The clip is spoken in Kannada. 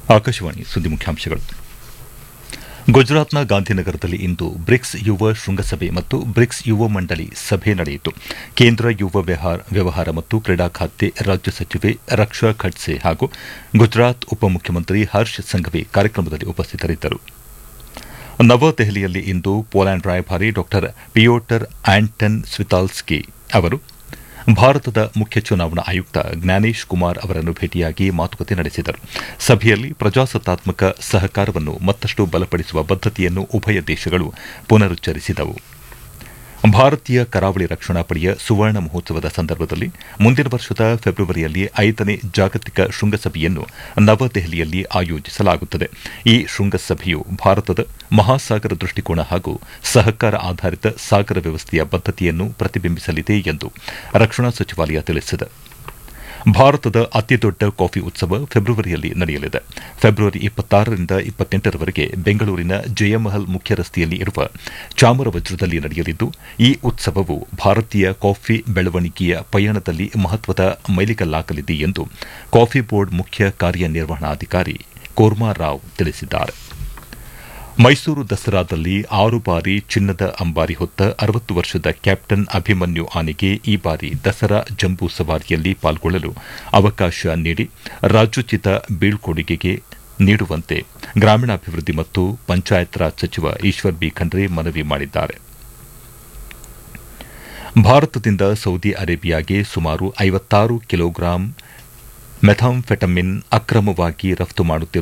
ಆಕಾಶವಾಣಿ ಸುದ್ದಿ ಮುಖ್ಯಾಂಶಗಳು ಗುಜರಾತ್ನ ಗಾಂಧಿನಗರದಲ್ಲಿ ಇಂದು ಬ್ರಿಕ್ಸ್ ಯುವ ಶೃಂಗಸಭೆ ಮತ್ತು ಬ್ರಿಕ್ಸ್ ಯುವ ಮಂಡಳಿ ಸಭೆ ನಡೆಯಿತು ಕೇಂದ್ರ ಯುವ ವ್ಯವಹಾರ ಮತ್ತು ಕ್ರೀಡಾ ಖಾತೆ ರಾಜ್ಯ ಸಚಿವೆ ರಕ್ಷಾ ಖಡ್ಸೆ ಹಾಗೂ ಗುಜರಾತ್ ಉಪಮುಖ್ಯಮಂತ್ರಿ ಹರ್ಷ್ ಸಂಘವಿ ಕಾರ್ಯಕ್ರಮದಲ್ಲಿ ಉಪಸ್ಥಿತರಿದ್ದರು ನವದೆಹಲಿಯಲ್ಲಿ ಇಂದು ಪೋಲೆಂಡ್ ರಾಯಭಾರಿ ಡಾ ಪಿಯೋಟರ್ ಆಂಟನ್ ಸ್ವಿತಾಲ್ಸ್ಕಿ ಅವರು ಭಾರತದ ಮುಖ್ಯ ಚುನಾವಣಾ ಆಯುಕ್ತ ಜ್ಞಾನೇಶ್ ಕುಮಾರ್ ಅವರನ್ನು ಭೇಟಿಯಾಗಿ ಮಾತುಕತೆ ನಡೆಸಿದರು ಸಭೆಯಲ್ಲಿ ಪ್ರಜಾಸತ್ತಾತ್ಮಕ ಸಹಕಾರವನ್ನು ಮತ್ತಷ್ಟು ಬಲಪಡಿಸುವ ಬದ್ದತೆಯನ್ನು ಉಭಯ ದೇಶಗಳು ಪುನರುಚ್ಚರಿಸಿದವು ಭಾರತೀಯ ಕರಾವಳಿ ರಕ್ಷಣಾ ಪಡೆಯ ಸುವರ್ಣ ಮಹೋತ್ಸವದ ಸಂದರ್ಭದಲ್ಲಿ ಮುಂದಿನ ವರ್ಷದ ಫೆಬ್ರವರಿಯಲ್ಲಿ ಐದನೇ ಜಾಗತಿಕ ಶೃಂಗಸಭೆಯನ್ನು ನವದೆಹಲಿಯಲ್ಲಿ ಆಯೋಜಿಸಲಾಗುತ್ತದೆ ಈ ಶೃಂಗಸಭೆಯು ಭಾರತದ ಮಹಾಸಾಗರ ದೃಷ್ಟಿಕೋನ ಹಾಗೂ ಸಹಕಾರ ಆಧಾರಿತ ಸಾಗರ ವ್ಯವಸ್ಥೆಯ ಬದ್ದತೆಯನ್ನು ಪ್ರತಿಬಿಂಬಿಸಲಿದೆ ಎಂದು ರಕ್ಷಣಾ ಸಚಿವಾಲಯ ತಿಳಿಸಿದೆ ಭಾರತದ ಅತಿದೊಡ್ಡ ಕಾಫಿ ಉತ್ಸವ ಫೆಬ್ರವರಿಯಲ್ಲಿ ನಡೆಯಲಿದೆ ಫೆಬ್ರವರಿ ಇಪ್ಪತ್ತಾರರಿಂದ ಇಪ್ಪತ್ತೆಂಟರವರೆಗೆ ಬೆಂಗಳೂರಿನ ಜಯಮಹಲ್ ಮುಖ್ಯ ರಸ್ತೆಯಲ್ಲಿ ಇರುವ ಚಾಮರವಜ್ರದಲ್ಲಿ ನಡೆಯಲಿದ್ದು ಈ ಉತ್ಸವವು ಭಾರತೀಯ ಕಾಫಿ ಬೆಳವಣಿಗೆಯ ಪಯಣದಲ್ಲಿ ಮಹತ್ವದ ಮೈಲಿಗಲ್ಲಾಗಲಿದೆ ಎಂದು ಕಾಫಿ ಬೋರ್ಡ್ ಮುಖ್ಯ ಕಾರ್ಯನಿರ್ವಹಣಾಧಿಕಾರಿ ಕೋರ್ಮಾರಾವ್ ತಿಳಿಸಿದ್ದಾರೆ ಮೈಸೂರು ದಸರಾದಲ್ಲಿ ಆರು ಬಾರಿ ಚಿನ್ನದ ಅಂಬಾರಿ ಹೊತ್ತ ಅರವತ್ತು ವರ್ಷದ ಕ್ಯಾಪ್ಟನ್ ಅಭಿಮನ್ಯು ಆನೆಗೆ ಈ ಬಾರಿ ದಸರಾ ಜಂಬೂ ಸವಾರಿಯಲ್ಲಿ ಪಾಲ್ಗೊಳ್ಳಲು ಅವಕಾಶ ನೀಡಿ ರಾಜ್ಯೋಚಿತ ಬೀಳ್ಕೊಡುಗೆಗೆ ನೀಡುವಂತೆ ಗ್ರಾಮೀಣಾಭಿವೃದ್ಧಿ ಮತ್ತು ಪಂಚಾಯತ್ ರಾಜ್ ಸಚಿವ ಈಶ್ವರ್ ಬಿ ಖಂಡ್ರೆ ಮನವಿ ಮಾಡಿದ್ದಾರೆ ಭಾರತದಿಂದ ಸೌದಿ ಅರೇಬಿಯಾಗೆ ಸುಮಾರು ಐವತ್ತಾರು ಕಿಲೋಗ್ರಾಂ ಮೆಥಾಂಫೆಟಮಿನ್ ಅಕ್ರಮವಾಗಿ ರಫ್ತು ಮಾಡುತ್ತಿರುವ